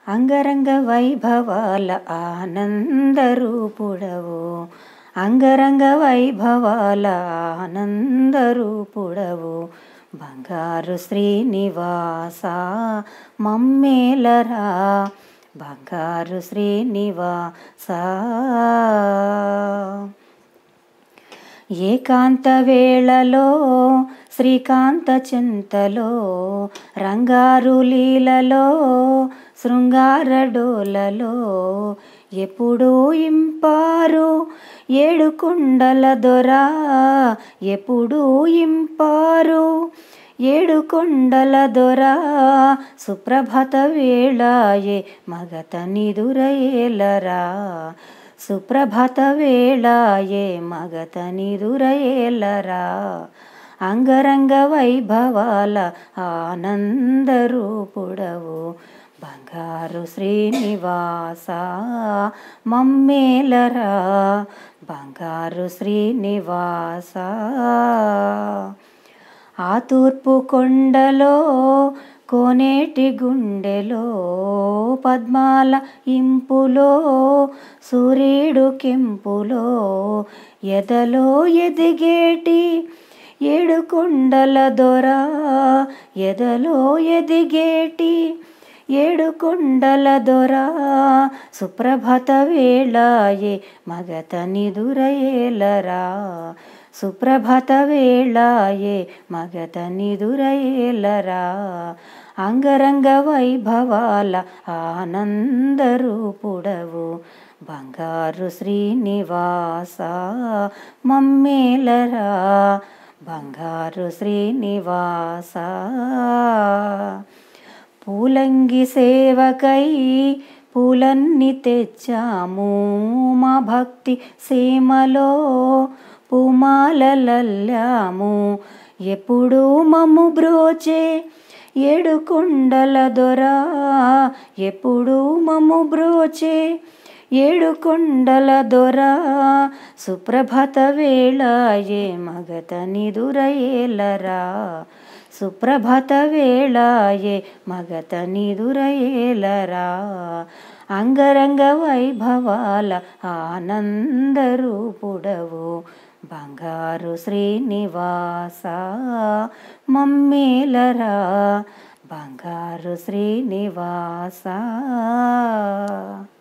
అంగరంగ వైభవాల ఆనందరూపుడవు అంగరంగ వైభవాల ఆనందరూపుడవు బంగారు శ్రీనివాస మమ్మేలరా బంగారు శ్రీనివాస ఏకాంత వేళలో శ్రీకాంత చింతలో రంగారు లీలలో శృంగార డోలలో ఎప్పుడూ ఇంపారు ఏడు కుండల దొర ఎప్పుడూ ఇంపారు ఏడు కొండల దొర సుప్రభత వేళాయే మగత నిదురయేలరా సుప్రభత వేళాయే మగత నిదురయేలరా అంగరంగ వైభవాల ఆనందరూపుడవు బంగారు శ్రీనివాస మమ్మేలరా బంగారు శ్రీనివాస ఆ తూర్పు కొండలో కోనేటి గుండెలో పద్మాల ఇంపులో సూర్యుడు కెంపులో ఎదలో ఎదిగేటి ఏడు కొండల దొర ఎదలో ఎదిగేటి ఏడు కొండల దొర సుప్రభత వేళాయే మగత నిదురయేలరా సుప్రభత వేళాయే మగత నిదురయేలరా అంగరంగ వైభవాల ఆనందరూపుడవు బంగారు శ్రీనివాస మమ్మేలరా బంగారు శ్రీనివాస పూలంగి సేవకై పూలన్నీ తెచ్చాము మా భక్తి సీమలో పూమాలలల్లాము ఎప్పుడు మమ్ము బ్రోచే ఏడు కొండల దొర ఎప్పుడు మమ్ము బ్రోచే ఏడు కొండల దొర సుప్రభత వేళాయే మగత నిదురయేలరా సుప్రభత వేళాయే మగత నిదురయేలరా అంగరంగ వైభవాల ఆనందరూపుడవు బంగారు శ్రీనివాస మమ్మేలరా బంగారు శ్రీనివాస